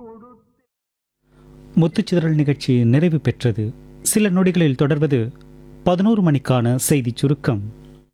முத்துச்சிதறல் நிகழ்ச்சி நிறைவு பெற்றது சில நொடிகளில் தொடர்வது பதினோரு மணிக்கான செய்திச் சுருக்கம்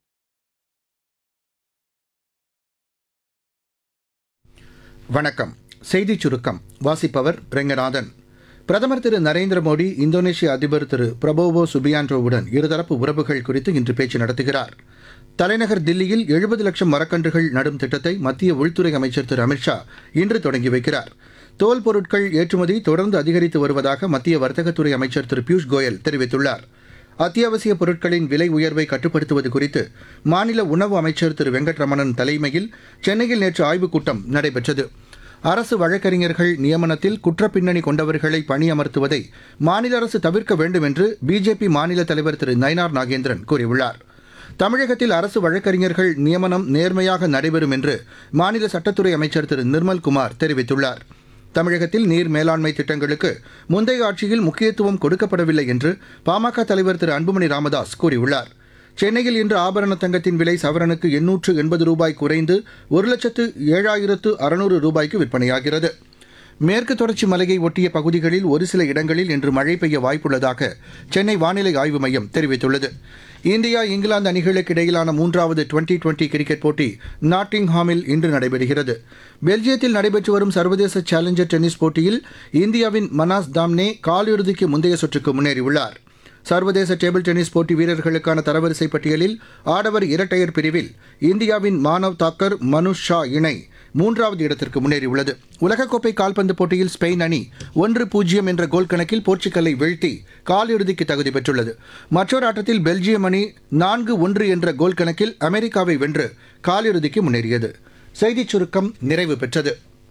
வணக்கம் செய்திச் சுருக்கம் வாசிப்பவர் ரெங்கநாதன் பிரதமர் திரு நரேந்திர மோடி இந்தோனேஷிய அதிபர் திரு பிரபோவோ சுபியான்டோவுடன் இருதரப்பு உறவுகள் குறித்து இன்று பேச்சு நடத்துகிறார் தலைநகர் தில்லியில் எழுபது லட்சம் மரக்கன்றுகள் நடும் திட்டத்தை மத்திய உள்துறை அமைச்சர் திரு அமித்ஷா இன்று தொடங்கி வைக்கிறார் தோல் பொருட்கள் ஏற்றுமதி தொடர்ந்து அதிகரித்து வருவதாக மத்திய வர்த்தகத்துறை அமைச்சர் திரு பியூஷ் கோயல் தெரிவித்துள்ளார் அத்தியாவசிய பொருட்களின் விலை உயர்வை கட்டுப்படுத்துவது குறித்து மாநில உணவு அமைச்சர் திரு வெங்கட்ரமணன் தலைமையில் சென்னையில் நேற்று ஆய்வுக் கூட்டம் நடைபெற்றது அரசு வழக்கறிஞர்கள் நியமனத்தில் குற்றப்பின்னணி கொண்டவர்களை பணியமர்த்துவதை மாநில அரசு தவிர்க்க வேண்டும் என்று பிஜேபி மாநில தலைவர் திரு நயினார் நாகேந்திரன் கூறியுள்ளார் தமிழகத்தில் அரசு வழக்கறிஞர்கள் நியமனம் நேர்மையாக நடைபெறும் என்று மாநில சட்டத்துறை அமைச்சர் திரு நிர்மல்குமார் தெரிவித்துள்ளார் தமிழகத்தில் நீர் மேலாண்மை திட்டங்களுக்கு முந்தைய ஆட்சியில் முக்கியத்துவம் கொடுக்கப்படவில்லை என்று பாமக தலைவர் திரு அன்புமணி ராமதாஸ் கூறியுள்ளார் சென்னையில் இன்று ஆபரண தங்கத்தின் விலை சவரனுக்கு எண்ணூற்று எண்பது ரூபாய் குறைந்து ஒரு லட்சத்து ஏழாயிரத்து அறுநூறு ரூபாய்க்கு விற்பனையாகிறது மேற்கு தொடர்ச்சி மலையை ஒட்டிய பகுதிகளில் ஒரு சில இடங்களில் இன்று மழை பெய்ய வாய்ப்புள்ளதாக சென்னை வானிலை ஆய்வு மையம் தெரிவித்துள்ளது இந்தியா இங்கிலாந்து அணிகளுக்கு இடையிலான மூன்றாவது டுவெண்டி டுவெண்டி கிரிக்கெட் போட்டி நாட்டிங்ஹாமில் இன்று நடைபெறுகிறது பெல்ஜியத்தில் நடைபெற்று வரும் சர்வதேச சேலஞ்சர் டென்னிஸ் போட்டியில் இந்தியாவின் மனாஸ் தாம்னே காலிறுதிக்கு முந்தைய சுற்றுக்கு முன்னேறியுள்ளார் சர்வதேச டேபிள் டென்னிஸ் போட்டி வீரர்களுக்கான தரவரிசை பட்டியலில் ஆடவர் இரட்டையர் பிரிவில் இந்தியாவின் மானவ் தாக்கர் மனுஷ் ஷா இணை மூன்றாவது இடத்திற்கு முன்னேறியுள்ளது உலகக்கோப்பை கால்பந்து போட்டியில் ஸ்பெயின் அணி ஒன்று பூஜ்ஜியம் என்ற கோல் கணக்கில் போர்ச்சுகலை வீழ்த்தி காலிறுதிக்கு தகுதி பெற்றுள்ளது மற்றொரு ஆட்டத்தில் பெல்ஜியம் அணி நான்கு ஒன்று என்ற கோல் கணக்கில் அமெரிக்காவை வென்று காலிறுதிக்கு முன்னேறியது செய்திச் சுருக்கம் நிறைவு பெற்றது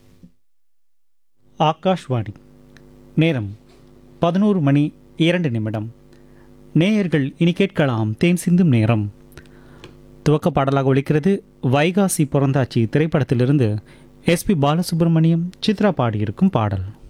ஆகாஷ்வாணி நேரம் பதினோரு மணி இரண்டு நிமிடம் நேயர்கள் இனி கேட்கலாம் தேன் சிந்தும் நேரம் துவக்க பாடலாக ஒலிக்கிறது வைகாசி பிறந்தாச்சி திரைப்படத்திலிருந்து எஸ்பி பாலசுப்ரமணியம் சித்ரா பாடியிருக்கும் பாடல்